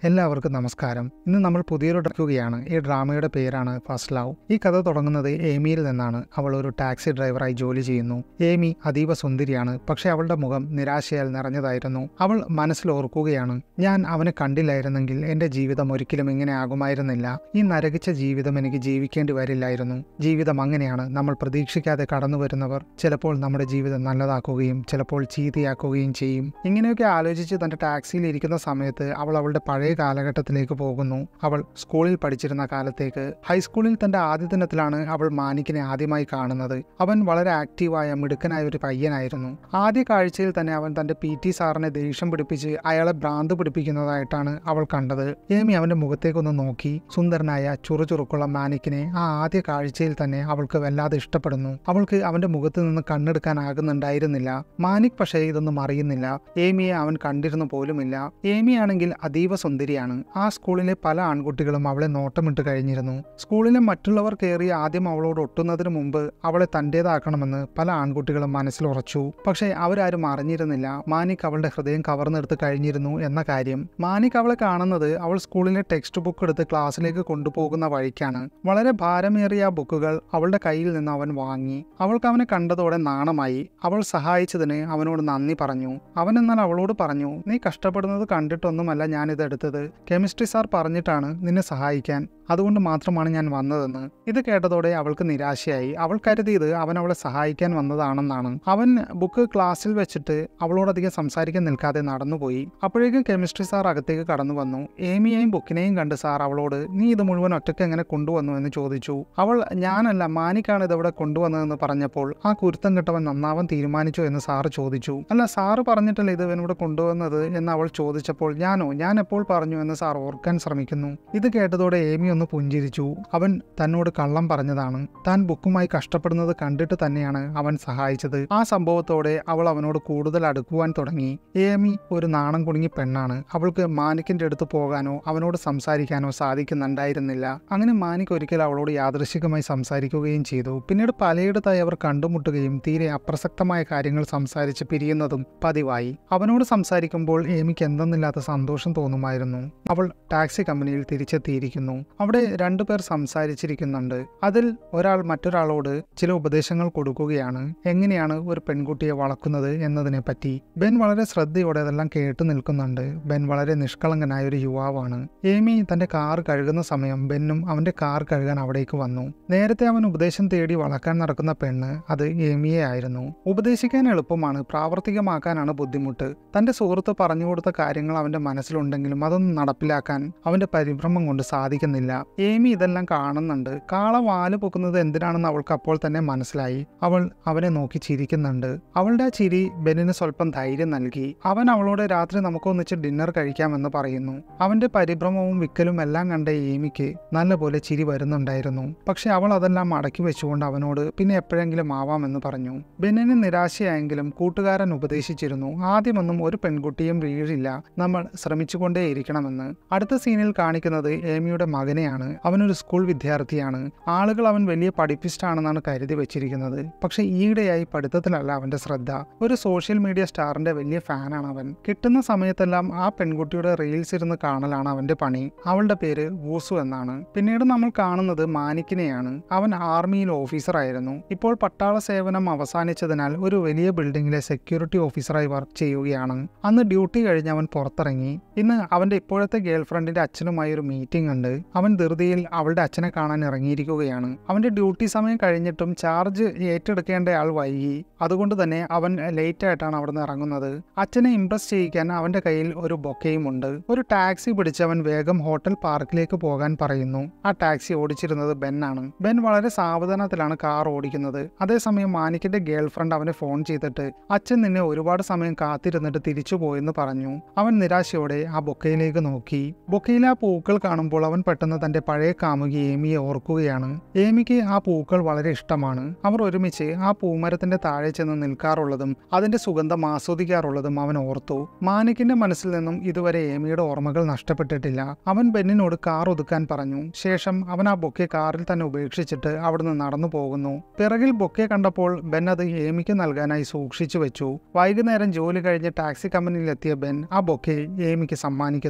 എല്ലാവർക്കും നമസ്കാരം ഇന്ന് നമ്മൾ പുതിയൊരു ഡ്രക്കുകയാണ് ഈ ഡ്രാമയുടെ പേരാണ് ഫസ്റ്റ് ലവ് ഈ കഥ തുടങ്ങുന്നത് ഏമിയിൽ നിന്നാണ് അവൾ ഒരു ടാക്സി ഡ്രൈവറായി ജോലി ചെയ്യുന്നു ഏമി അതീവ സുന്ദരിയാണ് പക്ഷെ അവളുടെ മുഖം നിരാശയാൽ നിറഞ്ഞതായിരുന്നു അവൾ മനസ്സിൽ ഓർക്കുകയാണ് ഞാൻ അവനെ കണ്ടില്ലായിരുന്നെങ്കിൽ എന്റെ ജീവിതം ഒരിക്കലും ഇങ്ങനെ ആകുമായിരുന്നില്ല ഈ നരകിച്ച ജീവിതം എനിക്ക് ജീവിക്കേണ്ടി വരില്ലായിരുന്നു ജീവിതം അങ്ങനെയാണ് നമ്മൾ പ്രതീക്ഷിക്കാതെ കടന്നു വരുന്നവർ ചിലപ്പോൾ നമ്മുടെ ജീവിതം നല്ലതാക്കുകയും ചിലപ്പോൾ ചീത്തയാക്കുകയും ചെയ്യും ഇങ്ങനെയൊക്കെ ആലോചിച്ച് തന്റെ ടാക്സിയിൽ ഇരിക്കുന്ന സമയത്ത് അവൾ അവളുടെ പഴയ കാലഘട്ടത്തിലേക്ക് പോകുന്നു അവൾ സ്കൂളിൽ പഠിച്ചിരുന്ന കാലത്തേക്ക് ഹൈസ്കൂളിൽ തന്റെ ആദ്യ ദിനത്തിലാണ് അവൾ മാനിക്കിനെ ആദ്യമായി കാണുന്നത് അവൻ വളരെ ആക്റ്റീവായ മിടുക്കനായ ഒരു പയ്യനായിരുന്നു ആദ്യ കാഴ്ചയിൽ തന്നെ അവൻ തന്റെ പി ടി സാറിനെ ദേഷ്യം പിടിപ്പിച്ച് അയാളെ ഭ്രാന്ത് പിടിപ്പിക്കുന്നതായിട്ടാണ് അവൾ കണ്ടത് ഏമി അവന്റെ മുഖത്തേക്കൊന്ന് നോക്കി സുന്ദരനായ ചുറുചുറുക്കുള്ള മാനിക്കിനെ ആ ആദ്യ കാഴ്ചയിൽ തന്നെ അവൾക്ക് വല്ലാതെ ഇഷ്ടപ്പെടുന്നു അവൾക്ക് അവന്റെ മുഖത്ത് നിന്ന് കണ്ണെടുക്കാനാകുന്നുണ്ടായിരുന്നില്ല മാനിക് പക്ഷേ ഇതൊന്നും അറിയുന്നില്ല ഏമിയെ അവൻ കണ്ടിരുന്നു പോലുമില്ല ഏമിയാണെങ്കിൽ അതീവ സുന്ദരിയാണ് ആ സ്കൂളിലെ പല ആൺകുട്ടികളും അവളെ നോട്ടമിട്ട് കഴിഞ്ഞിരുന്നു സ്കൂളിലെ മറ്റുള്ളവർ കയറി ആദ്യം അവളോട് ഒട്ടുന്നതിന് മുമ്പ് അവളെ തന്റേതാക്കണമെന്ന് പല ആൺകുട്ടികളും മനസ്സിൽ ഉറച്ചു പക്ഷേ അവരാരും അറിഞ്ഞിരുന്നില്ല മാനിക് അവളുടെ ഹൃദയം കവർന്നെടുത്ത് കഴിഞ്ഞിരുന്നു എന്ന കാര്യം മാനിക് അവളെ കാണുന്നത് അവൾ സ്കൂളിലെ ടെക്സ്റ്റ് ബുക്ക് എടുത്ത് ക്ലാസ്സിലേക്ക് കൊണ്ടുപോകുന്ന വഴിക്കാണ് വളരെ ഭാരമേറിയ ആ ബുക്കുകൾ അവളുടെ കയ്യിൽ നിന്ന് അവൻ വാങ്ങി അവൾക്ക് അവനെ കണ്ടതോടെ നാണമായി അവൾ സഹായിച്ചതിന് അവനോട് നന്ദി പറഞ്ഞു അവൻ എന്നാൽ അവളോട് പറഞ്ഞു നീ കഷ്ടപ്പെടുന്നത് കണ്ടിട്ടൊന്നുമല്ല ഞാനിത് എടുത്തത് കെമിസ്ട്രി സാർ പറഞ്ഞിട്ടാണ് നിന്നെ സഹായിക്കാൻ അതുകൊണ്ട് മാത്രമാണ് ഞാൻ വന്നതെന്ന് ഇത് കേട്ടതോടെ അവൾക്ക് നിരാശയായി അവൾ കരുതിയത് അവൻ അവളെ സഹായിക്കാൻ വന്നതാണെന്നാണ് അവൻ ബുക്ക് ക്ലാസ്സിൽ വെച്ചിട്ട് അവളോടധികം സംസാരിക്കാൻ നിൽക്കാതെ നടന്നുപോയി അപ്പോഴേക്കും കെമിസ്ട്രി സാർ അകത്തേക്ക് കടന്നു വന്നു ഏമിയെയും ബുക്കിനെയും കണ്ട് സാർ അവളോട് നീ ഇത് മുഴുവൻ ഒറ്റയ്ക്ക് എങ്ങനെ കൊണ്ടുവന്നു എന്ന് ചോദിച്ചു അവൾ ഞാനല്ല മാനിക്കാണ് ഇതവിടെ കൊണ്ടുവന്നതെന്ന് പറഞ്ഞപ്പോൾ ആ കുരുത്തം കെട്ടവൻ നന്നാവാൻ തീരുമാനിച്ചു എന്ന് സാറ് ചോദിച്ചു അല്ല സാറ് പറഞ്ഞിട്ടല്ലേ ഇത് ഇവനിവിടെ കൊണ്ടുവന്നത് എന്ന് അവൾ ചോദിച്ചപ്പോൾ ഞാനോ ഞാൻ എപ്പോൾ പറഞ്ഞു എന്ന് സാർ ഓർക്കാൻ ശ്രമിക്കുന്നു ഇത് കേട്ടതോടെ ഏമി ഒന്ന് പുഞ്ചിരിച്ചു അവൻ തന്നോട് കള്ളം പറഞ്ഞതാണ് താൻ ബുക്കുമായി കഷ്ടപ്പെടുന്നത് കണ്ടിട്ട് തന്നെയാണ് അവൻ സഹായിച്ചത് ആ സംഭവത്തോടെ അവൾ അവനോട് കൂടുതൽ അടുക്കുവാൻ തുടങ്ങി ഏമി ഒരു നാണം കുടുങ്ങി പെണ്ണാണ് അവൾക്ക് മാനിക്കിന്റെ അടുത്ത് പോകാനോ അവനോട് സംസാരിക്കാനോ സാധിക്കുന്നുണ്ടായിരുന്നില്ല അങ്ങനെ മാനിക് ഒരിക്കൽ അവളോട് യാദൃശികമായി സംസാരിക്കുകയും ചെയ്തു പിന്നീട് പലയിടത്തായി അവർ കണ്ടുമുട്ടുകയും തീരെ അപ്രസക്തമായ കാര്യങ്ങൾ സംസാരിച്ച് പിരിയുന്നതും പതിവായി അവനോട് സംസാരിക്കുമ്പോൾ ഏമിക്ക് എന്തെന്നില്ലാത്ത സന്തോഷം തോന്നുമായിരുന്നു അവൾ ടാക്സി കമ്പനിയിൽ തിരിച്ചെത്തിയിരിക്കുന്നു അവിടെ രണ്ടുപേർ സംസാരിച്ചിരിക്കുന്നുണ്ട് അതിൽ ഒരാൾ മറ്റൊരാളോട് ചില ഉപദേശങ്ങൾ കൊടുക്കുകയാണ് എങ്ങനെയാണ് ഒരു പെൺകുട്ടിയെ വളക്കുന്നത് എന്നതിനെ പറ്റി ബെൻ വളരെ ശ്രദ്ധയോടെ അതെല്ലാം കേട്ടു നിൽക്കുന്നുണ്ട് ബെൻ വളരെ നിഷ്കളങ്കനായ ഒരു യുവാവാണ് ഏമി തന്റെ കാർ കഴുകുന്ന സമയം ബെന്നും അവന്റെ കാർ കഴുകാൻ അവിടേക്ക് വന്നു നേരത്തെ അവൻ ഉപദേശം തേടി വളക്കാൻ നടക്കുന്ന പെണ്ണ് അത് ഏമിയെ ആയിരുന്നു ഉപദേശിക്കാൻ എളുപ്പമാണ് പ്രാവർത്തികമാക്കാനാണ് ബുദ്ധിമുട്ട് തന്റെ സുഹൃത്ത് പറഞ്ഞു കൊടുത്ത കാര്യങ്ങൾ അവന്റെ മനസ്സിലുണ്ടെങ്കിലും അതൊന്നും നടപ്പിലാക്കാൻ അവന്റെ പരിഭ്രമം കൊണ്ട് സാധിക്കുന്നില്ല ഏമി ഇതെല്ലാം കാണുന്നുണ്ട് കാള വാല് പൊക്കുന്നത് എന്തിനാണെന്ന് അവൾക്ക് അപ്പോൾ തന്നെ മനസ്സിലായി അവൾ അവനെ നോക്കി ചിരിക്കുന്നുണ്ട് അവളുടെ ആ ചിരി ബെന്നിന് സ്വല്പം ധൈര്യം നൽകി അവൻ അവളോട് രാത്രി നമുക്കൊന്നിച്ച് ഡിന്നർ കഴിക്കാമെന്ന് പറയുന്നു അവന്റെ പരിഭ്രമവും വിക്കലും എല്ലാം കണ്ട ഏമിക്ക് നല്ലപോലെ ചിരി വരുന്നുണ്ടായിരുന്നു പക്ഷെ അവൾ അതെല്ലാം മടക്കി വെച്ചുകൊണ്ട് അവനോട് പിന്നെ എപ്പോഴെങ്കിലും ആവാമെന്ന് പറഞ്ഞു ബെന്നിന് നിരാശയായെങ്കിലും കൂട്ടുകാരൻ ഉപദേശിച്ചിരുന്നു ആദ്യമൊന്നും ഒരു പെൺകുട്ടിയും വീഴില്ല നമ്മൾ ശ്രമിച്ചുകൊണ്ടേയിരിക്കണമെന്ന് അടുത്ത സീനിൽ കാണിക്കുന്നത് ഏമിയുടെ മകനെയാണ് അവനൊരു സ്കൂൾ വിദ്യാർത്ഥിയാണ് ആളുകൾ അവൻ വലിയ പഠിപ്പിസ്റ്റ് ആണെന്നാണ് കരുതി വെച്ചിരിക്കുന്നത് പക്ഷെ ഈയിടെയായി പഠിത്തത്തിലല്ല അവന്റെ ശ്രദ്ധ ഒരു സോഷ്യൽ മീഡിയ സ്റ്റാറിന്റെ വലിയ ഫാനാണ് അവൻ കിട്ടുന്ന സമയത്തെല്ലാം ആ പെൺകുട്ടിയുടെ റീൽസ് ഇരുന്ന് കാണലാണ് അവന്റെ പണി അവളുടെ പേര് വൂസു എന്നാണ് പിന്നീട് നമ്മൾ കാണുന്നത് മാനിക്കിനെയാണ് അവൻ ആർമിയിൽ ഓഫീസറായിരുന്നു ഇപ്പോൾ പട്ടാള സേവനം അവസാനിച്ചതിനാൽ ഒരു വലിയ ബിൽഡിംഗിലെ സെക്യൂരിറ്റി ഓഫീസറായി വർക്ക് ചെയ്യുകയാണ് അന്ന് ഡ്യൂട്ടി കഴിഞ്ഞ് അവൻ പുറത്തിറങ്ങി ഇന്ന് അവന്റെ ഇപ്പോഴത്തെ ഗേൾഫ്രണ്ടിന്റെ അച്ഛനുമായി ഒരു മീറ്റിംഗ് ഉണ്ട് അവൻ ധൃതിയിൽ അവളുടെ അച്ഛനെ കാണാൻ ഇറങ്ങിയിരിക്കുകയാണ് അവന്റെ ഡ്യൂട്ടി സമയം കഴിഞ്ഞിട്ടും ചാർജ് ഏറ്റെടുക്കേണ്ട ആൾ വൈകി അതുകൊണ്ട് തന്നെ അവൻ ലേറ്റ് ആയിട്ടാണ് അവിടുന്ന് ഇറങ്ങുന്നത് അച്ഛനെ ഇംപ്രസ് ചെയ്യിക്കാൻ അവന്റെ കയ്യിൽ ഒരു ബൊക്കയും ഉണ്ട് ഒരു ടാക്സി പിടിച്ച് അവൻ വേഗം ഹോട്ടൽ പാർക്കിലേക്ക് പോകാൻ പറയുന്നു ആ ടാക്സി ഓടിച്ചിരുന്നത് ബെൻ ആണ് ബെൻ വളരെ സാവധാനത്തിലാണ് കാർ ഓടിക്കുന്നത് അതേസമയം മാനിക്കിന്റെ ഗേൾഫ്രണ്ട് അവനെ ഫോൺ ചെയ്തിട്ട് അച്ഛൻ നിന്നെ ഒരുപാട് സമയം കാത്തിരുന്നിട്ട് തിരിച്ചു പോയെന്ന് പറഞ്ഞു അവൻ നിരാശയോടെ ആ ബൊക്കയിലേക്ക് നോക്കി ബൊക്കയിലെ ആ പൂക്കൾ കാണുമ്പോൾ അവൻ പെട്ടെന്ന് തന്റെ പഴയ കാമുകി ഏമിയെ ഓർക്കുകയാണ് ഏമിക്ക് ആ പൂക്കൾ വളരെ ഇഷ്ടമാണ് അവർ ഒരുമിച്ച് ആ പൂമരത്തിന്റെ താഴെ ചെന്ന് നിൽക്കാറുള്ളതും അതിന്റെ സുഗന്ധം ആസ്വദിക്കാറുള്ളതും അവൻ ഓർത്തു മാനിക്കിന്റെ മനസ്സിൽ നിന്നും ഇതുവരെ ഏമിയുടെ ഓർമ്മകൾ നഷ്ടപ്പെട്ടിട്ടില്ല അവൻ ബെന്നിനോട് കാർ ഒതുക്കാൻ പറഞ്ഞു ശേഷം അവൻ ആ ബൊക്കെ കാറിൽ തന്നെ ഉപേക്ഷിച്ചിട്ട് അവിടുന്ന് നടന്നു പോകുന്നു പിറകിൽ ബൊക്കെ കണ്ടപ്പോൾ ബെൻ അത് ഏമിക്ക് നൽകാനായി സൂക്ഷിച്ചു വെച്ചു വൈകുന്നേരം ജോലി കഴിഞ്ഞ് ടാക്സി കമ്പനിയിൽ എത്തിയ ബെൻ ആ ബൊക്കെ ഏമിക്ക് സമ്മാനിക്കുന്നു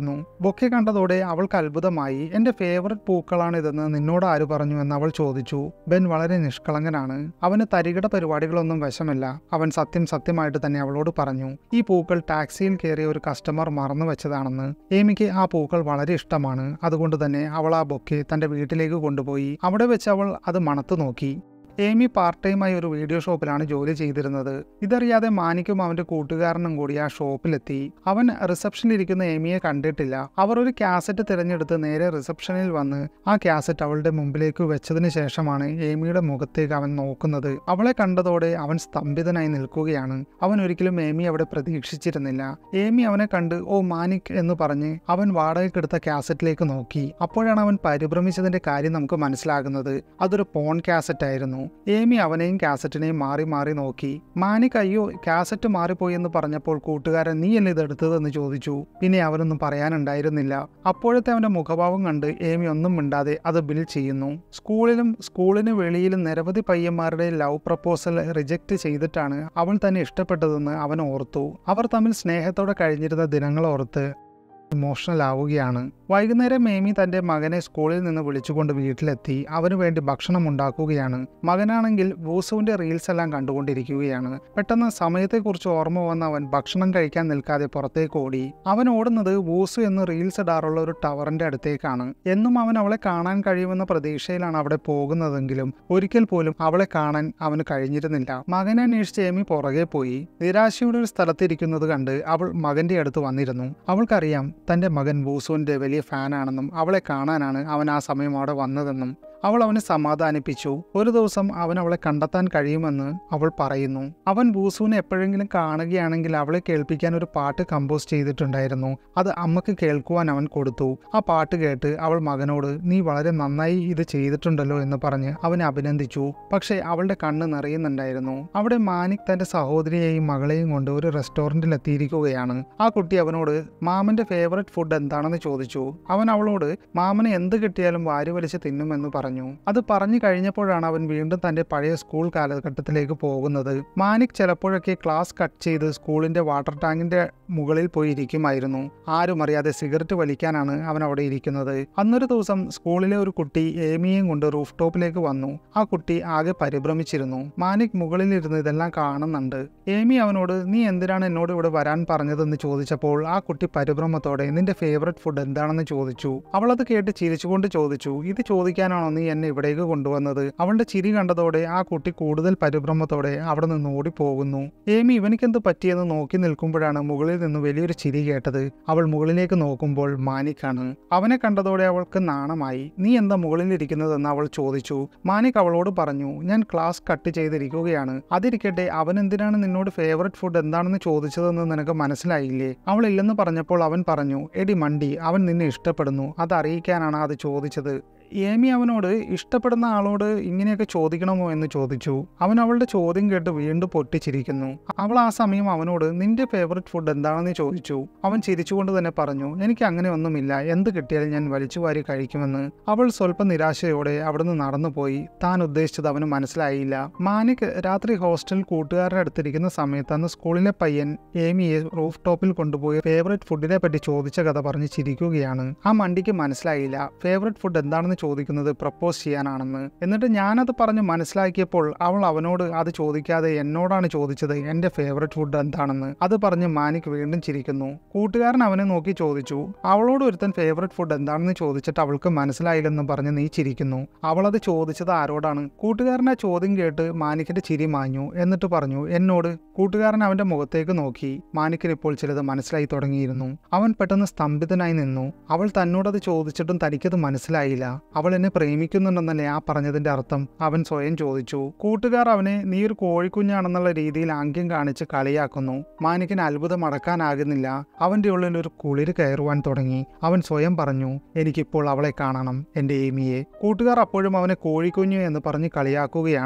ചോദിക്കുന്നു ബൊക്കെ കണ്ടതോടെ അവൾക്ക് അത്ഭുതമായി എന്റെ ഫേവററ്റ് പൂക്കളാണിതെന്ന് നിന്നോട് ആര് പറഞ്ഞു എന്ന് അവൾ ചോദിച്ചു ബെൻ വളരെ നിഷ്കളങ്കനാണ് അവന് തരികിട പരിപാടികളൊന്നും വശമില്ല അവൻ സത്യം സത്യമായിട്ട് തന്നെ അവളോട് പറഞ്ഞു ഈ പൂക്കൾ ടാക്സിയിൽ കയറിയ ഒരു കസ്റ്റമർ മറന്നു വെച്ചതാണെന്ന് ഏമിക്ക് ആ പൂക്കൾ വളരെ ഇഷ്ടമാണ് അതുകൊണ്ട് തന്നെ അവൾ ആ ബൊക്കെ തന്റെ വീട്ടിലേക്ക് കൊണ്ടുപോയി അവിടെ വെച്ച് അവൾ അത് മണത്തു നോക്കി ഏമി പാർട്ട് ടൈമായി ഒരു വീഡിയോ ഷോപ്പിലാണ് ജോലി ചെയ്തിരുന്നത് ഇതറിയാതെ മാനിക്കും അവന്റെ കൂട്ടുകാരനും കൂടി ആ ഷോപ്പിലെത്തി അവൻ റിസപ്ഷനിലിരിക്കുന്ന ഏമിയെ കണ്ടിട്ടില്ല അവർ ഒരു കാസറ്റ് തിരഞ്ഞെടുത്ത് നേരെ റിസപ്ഷനിൽ വന്ന് ആ കാസറ്റ് അവളുടെ മുമ്പിലേക്ക് വെച്ചതിന് ശേഷമാണ് ഏമിയുടെ മുഖത്തേക്ക് അവൻ നോക്കുന്നത് അവളെ കണ്ടതോടെ അവൻ സ്തംഭിതനായി നിൽക്കുകയാണ് അവൻ ഒരിക്കലും ഏമി അവിടെ പ്രതീക്ഷിച്ചിരുന്നില്ല ഏമി അവനെ കണ്ട് ഓ മാനിക് എന്ന് പറഞ്ഞ് അവൻ വാടകയ്ക്കെടുത്ത കാസറ്റിലേക്ക് നോക്കി അപ്പോഴാണ് അവൻ പരിഭ്രമിച്ചതിന്റെ കാര്യം നമുക്ക് മനസ്സിലാകുന്നത് അതൊരു പോൺ കാസറ്റ് ആയിരുന്നു ഏമി അവനെയും കാസറ്റിനെയും മാറി മാറി നോക്കി മാനിക് അയ്യോ കാസറ്റ് മാറിപ്പോയി എന്ന് പറഞ്ഞപ്പോൾ കൂട്ടുകാരൻ നീയല്ലേ ഇത് എടുത്തതെന്ന് ചോദിച്ചു പിന്നെ അവനൊന്നും പറയാനുണ്ടായിരുന്നില്ല അപ്പോഴത്തെ അവന്റെ മുഖഭാവം കണ്ട് ഏമി ഒന്നും മിണ്ടാതെ അത് ബിൽ ചെയ്യുന്നു സ്കൂളിലും സ്കൂളിന് വെളിയിലും നിരവധി പയ്യന്മാരുടെ ലവ് പ്രപ്പോസൽ റിജക്റ്റ് ചെയ്തിട്ടാണ് അവൾ തന്നെ ഇഷ്ടപ്പെട്ടതെന്ന് അവൻ ഓർത്തു അവർ തമ്മിൽ സ്നേഹത്തോടെ കഴിഞ്ഞിരുന്ന ദിനങ്ങൾ ഓർത്ത് ഇമോഷണൽ ആവുകയാണ് വൈകുന്നേരം മേമി തന്റെ മകനെ സ്കൂളിൽ നിന്ന് വിളിച്ചുകൊണ്ട് വീട്ടിലെത്തി അവനു വേണ്ടി ഭക്ഷണം ഉണ്ടാക്കുകയാണ് മകനാണെങ്കിൽ വൂസുവിന്റെ റീൽസ് എല്ലാം കണ്ടുകൊണ്ടിരിക്കുകയാണ് പെട്ടെന്ന് സമയത്തെക്കുറിച്ച് ഓർമ്മ വന്ന അവൻ ഭക്ഷണം കഴിക്കാൻ നിൽക്കാതെ പുറത്തേക്ക് ഓടി അവൻ ഓടുന്നത് വൂസു എന്ന് റീൽസ് ഇടാറുള്ള ഒരു ടവറിന്റെ അടുത്തേക്കാണ് എന്നും അവൻ അവളെ കാണാൻ കഴിയുമെന്ന പ്രതീക്ഷയിലാണ് അവിടെ പോകുന്നതെങ്കിലും ഒരിക്കൽ പോലും അവളെ കാണാൻ അവന് കഴിഞ്ഞിരുന്നില്ല മകനെ അന്വേഷിച്ച് ഏമി പുറകെ പോയി നിരാശയുടെ ഒരു സ്ഥലത്തിരിക്കുന്നത് കണ്ട് അവൾ മകന്റെ അടുത്ത് വന്നിരുന്നു അവൾക്കറിയാം തന്റെ മകൻ വൂസുവിന്റെ വലിയ ഫാനാണെന്നും അവളെ കാണാനാണ് അവൻ ആ സമയം അവിടെ വന്നതെന്നും അവൾ അവനെ സമാധാനിപ്പിച്ചു ഒരു ദിവസം അവൻ അവളെ കണ്ടെത്താൻ കഴിയുമെന്ന് അവൾ പറയുന്നു അവൻ ബൂസുവിനെ എപ്പോഴെങ്കിലും കാണുകയാണെങ്കിൽ അവളെ കേൾപ്പിക്കാൻ ഒരു പാട്ട് കമ്പോസ് ചെയ്തിട്ടുണ്ടായിരുന്നു അത് അമ്മക്ക് കേൾക്കുവാൻ അവൻ കൊടുത്തു ആ പാട്ട് കേട്ട് അവൾ മകനോട് നീ വളരെ നന്നായി ഇത് ചെയ്തിട്ടുണ്ടല്ലോ എന്ന് പറഞ്ഞ് അവനെ അഭിനന്ദിച്ചു പക്ഷേ അവളുടെ കണ്ണ് നിറയുന്നുണ്ടായിരുന്നു അവിടെ മാനിക് തന്റെ സഹോദരിയെയും മകളെയും കൊണ്ട് ഒരു റെസ്റ്റോറന്റിൽ എത്തിയിരിക്കുകയാണ് ആ കുട്ടി അവനോട് മാമന്റെ ഫേവററ്റ് ഫുഡ് എന്താണെന്ന് ചോദിച്ചു അവൻ അവളോട് മാമന് എന്ത് കിട്ടിയാലും വാരി വലിച്ച് തിന്നുമെന്ന് പറഞ്ഞു അത് പറഞ്ഞു കഴിഞ്ഞപ്പോഴാണ് അവൻ വീണ്ടും തന്റെ പഴയ സ്കൂൾ കാലഘട്ടത്തിലേക്ക് പോകുന്നത് മാനിക് ചിലപ്പോഴൊക്കെ ക്ലാസ് കട്ട് ചെയ്ത് സ്കൂളിന്റെ വാട്ടർ ടാങ്കിന്റെ മുകളിൽ പോയി ഇരിക്കുമായിരുന്നു ആരും അറിയാതെ സിഗരറ്റ് വലിക്കാനാണ് അവൻ അവിടെ ഇരിക്കുന്നത് അന്നൊരു ദിവസം സ്കൂളിലെ ഒരു കുട്ടി ഏമിയെയും കൊണ്ട് റൂഫ് ടോപ്പിലേക്ക് വന്നു ആ കുട്ടി ആകെ പരിഭ്രമിച്ചിരുന്നു മാനിക് മുകളിലിരുന്ന് ഇതെല്ലാം കാണുന്നുണ്ട് ഏമി അവനോട് നീ എന്തിനാണ് എന്നോട് ഇവിടെ വരാൻ പറഞ്ഞതെന്ന് ചോദിച്ചപ്പോൾ ആ കുട്ടി പരിഭ്രമത്തോടെ നിന്റെ ഫേവററ്റ് ഫുഡ് എന്താണെന്ന് ചോദിച്ചു അവൾ അത് കേട്ട് ചിരിച്ചുകൊണ്ട് ചോദിച്ചു ഇത് ചോദിക്കാനാണോ നീ എന്നെ ഇവിടേക്ക് കൊണ്ടുവന്നത് അവളുടെ ചിരി കണ്ടതോടെ ആ കുട്ടി കൂടുതൽ പരിഭ്രമത്തോടെ അവിടെ നിന്ന് ഓടിപ്പോകുന്നു ഏമി ഇവനിക്കെന്ത് പറ്റിയെന്ന് നോക്കി നിൽക്കുമ്പോഴാണ് മുകളിൽ നിന്ന് വലിയൊരു ചിരി കേട്ടത് അവൾ മുകളിലേക്ക് നോക്കുമ്പോൾ മാനിക്കാണ് അവനെ കണ്ടതോടെ അവൾക്ക് നാണമായി നീ എന്താ മുകളിലിരിക്കുന്നതെന്ന് അവൾ ചോദിച്ചു മാനിക് അവളോട് പറഞ്ഞു ഞാൻ ക്ലാസ് കട്ട് ചെയ്തിരിക്കുകയാണ് അതിരിക്കട്ടെ അവൻ എന്തിനാണ് നിന്നോട് ഫേവററ്റ് ഫുഡ് എന്താണെന്ന് ചോദിച്ചതെന്ന് നിനക്ക് മനസ്സിലായില്ലേ അവൾ ഇല്ലെന്ന് പറഞ്ഞപ്പോൾ അവൻ പറഞ്ഞു എടി മണ്ടി അവൻ നിന്നെ ഇഷ്ടപ്പെടുന്നു അത് അറിയിക്കാനാണ് അത് ചോദിച്ചത് ഏമി അവനോട് ഇഷ്ടപ്പെടുന്ന ആളോട് ഇങ്ങനെയൊക്കെ ചോദിക്കണമോ എന്ന് ചോദിച്ചു അവൻ അവളുടെ ചോദ്യം കേട്ട് വീണ്ടും പൊട്ടിച്ചിരിക്കുന്നു അവൾ ആ സമയം അവനോട് നിന്റെ ഫേവററ്റ് ഫുഡ് എന്താണെന്ന് ചോദിച്ചു അവൻ ചിരിച്ചുകൊണ്ട് തന്നെ പറഞ്ഞു എനിക്ക് അങ്ങനെ ഒന്നുമില്ല എന്ത് കിട്ടിയാലും ഞാൻ വലിച്ചുവാരി കഴിക്കുമെന്ന് അവൾ സ്വല്പം നിരാശയോടെ അവിടുന്ന് നടന്നുപോയി താൻ ഉദ്ദേശിച്ചത് അവന് മനസ്സിലായില്ല മാനിക് രാത്രി ഹോസ്റ്റൽ കൂട്ടുകാരുടെ അടുത്തിരിക്കുന്ന സമയത്ത് അന്ന് സ്കൂളിലെ പയ്യൻ ഏമിയെ റൂഫ് ടോപ്പിൽ കൊണ്ടുപോയി ഫേവററ്റ് ഫുഡിനെ പറ്റി ചോദിച്ച കഥ പറഞ്ഞ് ചിരിക്കുകയാണ് ആ മണ്ടിക്ക് മനസ്സിലായില്ല ഫേവററ്റ് ഫുഡ് എന്താണെന്ന് ചോദിക്കുന്നത് പ്രപ്പോസ് ചെയ്യാനാണെന്ന് എന്നിട്ട് ഞാനത് പറഞ്ഞ് മനസ്സിലാക്കിയപ്പോൾ അവൾ അവനോട് അത് ചോദിക്കാതെ എന്നോടാണ് ചോദിച്ചത് എന്റെ ഫേവററ്റ് ഫുഡ് എന്താണെന്ന് അത് പറഞ്ഞ് മാനിക് വീണ്ടും ചിരിക്കുന്നു കൂട്ടുകാരൻ അവനെ നോക്കി ചോദിച്ചു അവളോട് ഒരുത്തൻ ഫേവററ്റ് ഫുഡ് എന്താണെന്ന് ചോദിച്ചിട്ട് അവൾക്ക് മനസ്സിലായില്ലെന്ന് പറഞ്ഞ് നീ ചിരിക്കുന്നു അവൾ അത് ചോദിച്ചത് ആരോടാണ് കൂട്ടുകാരൻ ആ ചോദ്യം കേട്ട് മാനിക്കിന്റെ ചിരി മാഞ്ഞു എന്നിട്ട് പറഞ്ഞു എന്നോട് കൂട്ടുകാരൻ അവന്റെ മുഖത്തേക്ക് നോക്കി മാനിക്കിന് ഇപ്പോൾ ചിലത് മനസ്സിലായി തുടങ്ങിയിരുന്നു അവൻ പെട്ടെന്ന് സ്തംഭിതനായി നിന്നു അവൾ തന്നോടത് ചോദിച്ചിട്ടും തനിക്കത് മനസ്സിലായില്ല അവൾ എന്നെ പ്രേമിക്കുന്നുണ്ടെന്നല്ലേ ആ പറഞ്ഞതിന്റെ അർത്ഥം അവൻ സ്വയം ചോദിച്ചു കൂട്ടുകാർ അവനെ നീ ഒരു കോഴിക്കുഞ്ഞാണെന്നുള്ള രീതിയിൽ ആംഗ്യം കാണിച്ച് കളിയാക്കുന്നു മാനിക്കിന് അത്ഭുതം അടക്കാനാകുന്നില്ല അവന്റെ ഉള്ളിൽ ഒരു കുളിര് കയറുവാൻ തുടങ്ങി അവൻ സ്വയം പറഞ്ഞു എനിക്കിപ്പോൾ അവളെ കാണണം എന്റെ ഏമിയെ കൂട്ടുകാർ അപ്പോഴും അവനെ കോഴിക്കുഞ്ഞു എന്ന് പറഞ്ഞ് കളിയാക്കുകയാണ്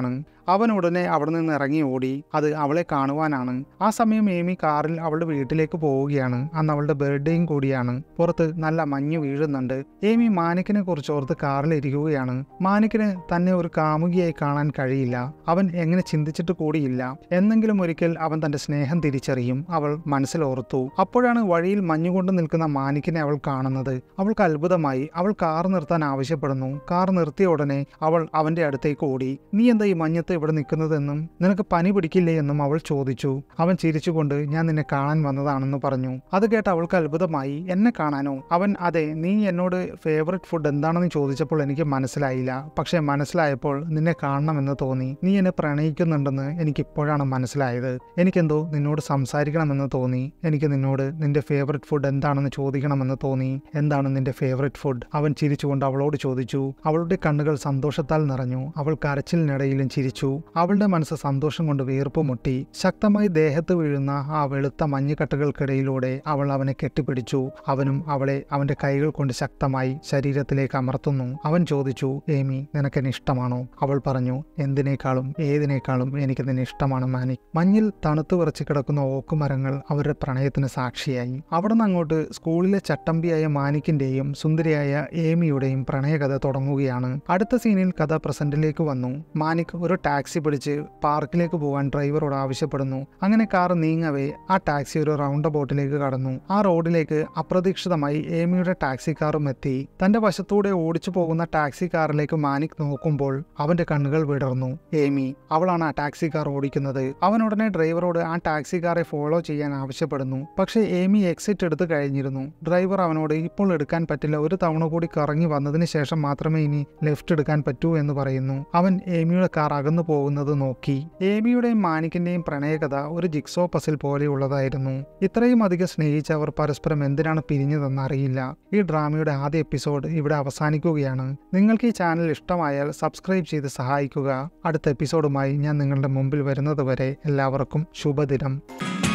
അവൻ ഉടനെ അവിടെ നിന്ന് ഇറങ്ങി ഓടി അത് അവളെ കാണുവാനാണ് ആ സമയം ഏമി കാറിൽ അവളുടെ വീട്ടിലേക്ക് പോവുകയാണ് അന്ന് അവളുടെ ബർത്ത്ഡേയും കൂടിയാണ് പുറത്ത് നല്ല മഞ്ഞ് വീഴുന്നുണ്ട് ഏമി മാനിക്കിനെ കുറിച്ച് ഓർത്ത് കാറിൽ ഇരിക്കുകയാണ് മാനിക്കിന് തന്നെ ഒരു കാമുകിയായി കാണാൻ കഴിയില്ല അവൻ എങ്ങനെ ചിന്തിച്ചിട്ട് കൂടിയില്ല എന്നെങ്കിലും ഒരിക്കൽ അവൻ തന്റെ സ്നേഹം തിരിച്ചറിയും അവൾ മനസ്സിലോർത്തു അപ്പോഴാണ് വഴിയിൽ മഞ്ഞുകൊണ്ട് നിൽക്കുന്ന മാനിക്കിനെ അവൾ കാണുന്നത് അവൾക്ക് അത്ഭുതമായി അവൾ കാർ നിർത്താൻ ആവശ്യപ്പെടുന്നു കാർ നിർത്തിയ ഉടനെ അവൾ അവന്റെ അടുത്തേക്ക് ഓടി നീ എന്താ ഈ മഞ്ഞത്ത് ഇവിടെ നിൽക്കുന്നതെന്നും നിനക്ക് പനി പിടിക്കില്ലേ എന്നും അവൾ ചോദിച്ചു അവൻ ചിരിച്ചുകൊണ്ട് ഞാൻ നിന്നെ കാണാൻ വന്നതാണെന്ന് പറഞ്ഞു അത് കേട്ട് അവൾക്ക് അത്ഭുതമായി എന്നെ കാണാനോ അവൻ അതെ നീ എന്നോട് ഫേവററ്റ് ഫുഡ് എന്താണെന്ന് ചോദിച്ചപ്പോൾ എനിക്ക് മനസ്സിലായില്ല പക്ഷേ മനസ്സിലായപ്പോൾ നിന്നെ കാണണമെന്ന് തോന്നി നീ എന്നെ പ്രണയിക്കുന്നുണ്ടെന്ന് എനിക്ക് ഇപ്പോഴാണ് മനസ്സിലായത് എനിക്കെന്തോ നിന്നോട് സംസാരിക്കണമെന്ന് തോന്നി എനിക്ക് നിന്നോട് നിന്റെ ഫേവററ്റ് ഫുഡ് എന്താണെന്ന് ചോദിക്കണമെന്ന് തോന്നി എന്താണ് നിന്റെ ഫേവററ്റ് ഫുഡ് അവൻ ചിരിച്ചുകൊണ്ട് അവളോട് ചോദിച്ചു അവളുടെ കണ്ണുകൾ സന്തോഷത്താൽ നിറഞ്ഞു അവൾ കരച്ചിലിനിടയിലും ചിരിച്ചു അവളുടെ മനസ്സ് സന്തോഷം കൊണ്ട് വീർപ്പ് മുട്ടി ശക്തമായി ദേഹത്ത് വീഴുന്ന ആ വെളുത്ത മഞ്ഞുകട്ടകൾക്കിടയിലൂടെ അവൾ അവനെ കെട്ടിപ്പിടിച്ചു അവനും അവളെ അവന്റെ കൈകൾ കൊണ്ട് ശക്തമായി ശരീരത്തിലേക്ക് അമർത്തുന്നു അവൻ ചോദിച്ചു ഏമി നിനക്കെന്നെ ഇഷ്ടമാണോ അവൾ പറഞ്ഞു എന്തിനേക്കാളും ഏതിനേക്കാളും എനിക്ക് നിന്നെ ഇഷ്ടമാണ് മാനിക് മഞ്ഞിൽ തണുത്തു വിറച്ച് കിടക്കുന്ന ഓക്കുമരങ്ങൾ അവരുടെ പ്രണയത്തിന് സാക്ഷിയായി അവിടെ നിന്ന് അങ്ങോട്ട് സ്കൂളിലെ ചട്ടമ്പിയായ മാനിക്കിന്റെയും സുന്ദരിയായ ഏമിയുടെയും പ്രണയകഥ തുടങ്ങുകയാണ് അടുത്ത സീനിൽ കഥ പ്രസന്റിലേക്ക് വന്നു മാനിക് ഒരു ടാക്സി പിടിച്ച് പാർക്കിലേക്ക് പോകാൻ ഡ്രൈവറോട് ആവശ്യപ്പെടുന്നു അങ്ങനെ കാർ നീങ്ങവേ ആ ടാക്സി ഒരു റൗണ്ട് ബോട്ടിലേക്ക് കടന്നു ആ റോഡിലേക്ക് അപ്രതീക്ഷിതമായി ഏമിയുടെ ടാക്സി കാറും എത്തി തന്റെ വശത്തൂടെ ഓടിച്ചു പോകുന്ന ടാക്സി കാറിലേക്ക് മാനിക് നോക്കുമ്പോൾ അവന്റെ കണ്ണുകൾ വിടർന്നു ഏമി അവളാണ് ആ ടാക്സി കാർ ഓടിക്കുന്നത് അവൻ ഉടനെ ഡ്രൈവറോട് ആ ടാക്സി കാറെ ഫോളോ ചെയ്യാൻ ആവശ്യപ്പെടുന്നു പക്ഷേ ഏമി എക്സിറ്റ് എടുത്തു കഴിഞ്ഞിരുന്നു ഡ്രൈവർ അവനോട് ഇപ്പോൾ എടുക്കാൻ പറ്റില്ല ഒരു തവണ കൂടി കറങ്ങി വന്നതിന് ശേഷം മാത്രമേ ഇനി ലെഫ്റ്റ് എടുക്കാൻ പറ്റൂ എന്ന് പറയുന്നു അവൻ ഏമിയുടെ കാർ അകന്നു പോകുന്നത് നോക്കി ഏമിയുടെയും മാനിക്കിന്റെയും പ്രണയകഥ ഒരു ജിക്സോ പസിൽ പോലെയുള്ളതായിരുന്നു ഇത്രയും അധികം സ്നേഹിച്ചവർ പരസ്പരം എന്തിനാണ് പിരിഞ്ഞതെന്ന് അറിയില്ല ഈ ഡ്രാമയുടെ ആദ്യ എപ്പിസോഡ് ഇവിടെ അവസാനിക്കുകയാണ് നിങ്ങൾക്ക് ഈ ചാനൽ ഇഷ്ടമായാൽ സബ്സ്ക്രൈബ് ചെയ്ത് സഹായിക്കുക അടുത്ത എപ്പിസോഡുമായി ഞാൻ നിങ്ങളുടെ മുമ്പിൽ വരുന്നത് വരെ എല്ലാവർക്കും ശുഭദിനം